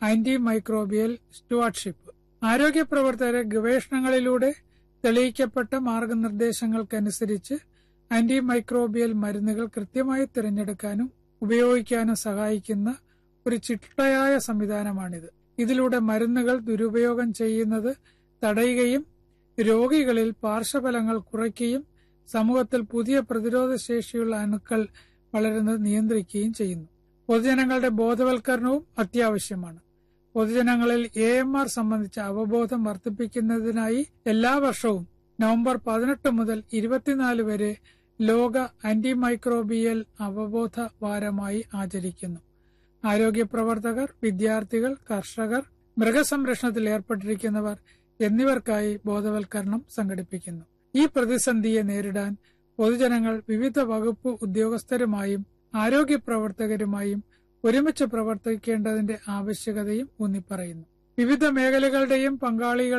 anti microbial stewardship ആരോഗ്യ പ്രവർത്തകരെ ഗവേഷണങ്ങളിലൂടെ തെളിയിക്കപ്പെട്ട മാർഗനിർദ്ദേശങ്ങൾക്കനുസരിച്ച് anti microbial മരുന്നുകൾ കൃത്യമായി തിരഞ്ഞെടുക്കാനും ഉപയോഗിക്കാനും സഹായിക്കുന്ന ഒരു ചിട്ടയായ സംവിധാനമാണിത് ഇതിലൂടെ മരുന്നുകൾ ദുരുപയോഗം ചെയ്യുന്നത് തടയുകയും രോഗികളിൽ പാർശ്വഫലങ്ങൾ കുറയ്ക്കുകയും സമൂഹത്തിൽ പുതിയ പ്രതിരോധ ശേഷിയുള്ള അണുക്കൾ വളരുന്നത് നിയന്ത്രിക്കുകയും ചെയ്യുന്നു പൊതുജനങ്ങളുടെ ബോധവൽക്കരണവും അത്യാവശ്യമാണ് പൊതുജനങ്ങളിൽ എ എം ആർ സംബന്ധിച്ച അവബോധം വർദ്ധിപ്പിക്കുന്നതിനായി എല്ലാ വർഷവും നവംബർ പതിനെട്ട് മുതൽ ഇരുപത്തിനാല് വരെ ലോക ആന്റിമൈക്രോബിയൽ അവബോധ വാരമായി ആചരിക്കുന്നു ആരോഗ്യ പ്രവർത്തകർ വിദ്യാർത്ഥികൾ കർഷകർ മൃഗസംരക്ഷണത്തിൽ ഏർപ്പെട്ടിരിക്കുന്നവർ എന്നിവർക്കായി ബോധവൽക്കരണം സംഘടിപ്പിക്കുന്നു ഈ പ്രതിസന്ധിയെ നേരിടാൻ പൊതുജനങ്ങൾ വിവിധ വകുപ്പ് ഉദ്യോഗസ്ഥരുമായും ആരോഗ്യ പ്രവർത്തകരുമായും ഒരുമിച്ച് പ്രവർത്തിക്കേണ്ടതിന്റെ ആവശ്യകതയും ഊന്നിപ്പറയുന്നു വിവിധ മേഖലകളുടെയും പങ്കാളികൾ